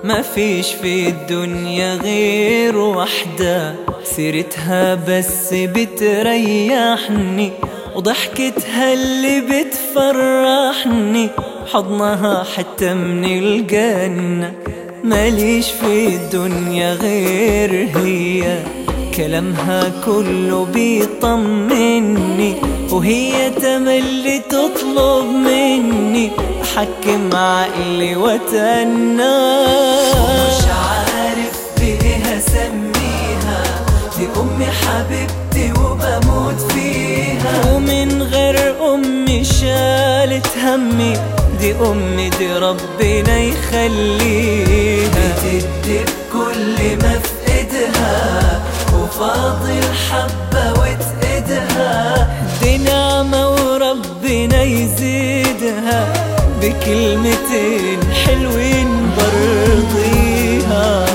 ما فيش في الدنيا غير وحدة سيرتها بس بتريحني وضحكتها اللي بتفرحني حضنها حتى من الجنة ماليش في الدنيا غير هي كلامها كله بيطمني وهي تملي تطلب مني أحكم عقلي وتنى مش عارف بإيه أسميها دي أمي حبيبتي وبموت فيها ومن غير أمي شالت همي دي أمي دي ربنا يخليها بتدي بكل ما في إيدها وفاضل حبة وتقدها دي نعمة وربنا يزيدها بكلمتين حلوين برضيها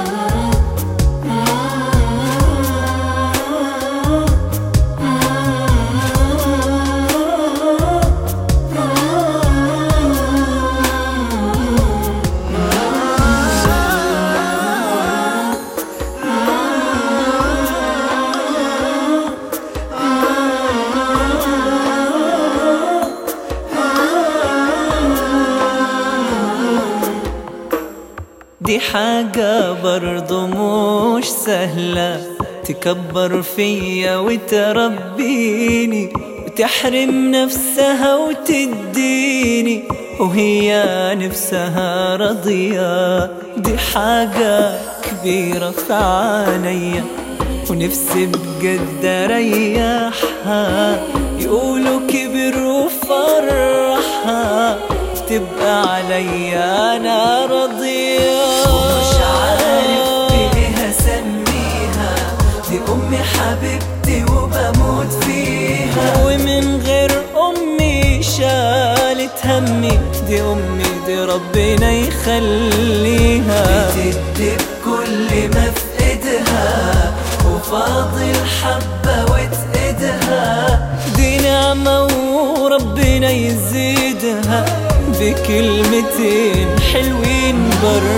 دي حاجة برضو مش سهلة تكبر فيا وتربيني وتحرم نفسها وتديني وهي نفسها رضية دي حاجة كبيرة في عينيا ونفسي بجد اريحها يقولوا كبر وفرحها تبقى عليا انا راضية ومش عارف بايه اسميها دي امي حبيبتي وبموت فيها ومن غير امي شالت همي دي امي دي ربنا يخليها بتدي بكل ما في ايدها وفاضل حبة وتقدها دي نعمة وربنا يزيدها بكلمتين حلوين بر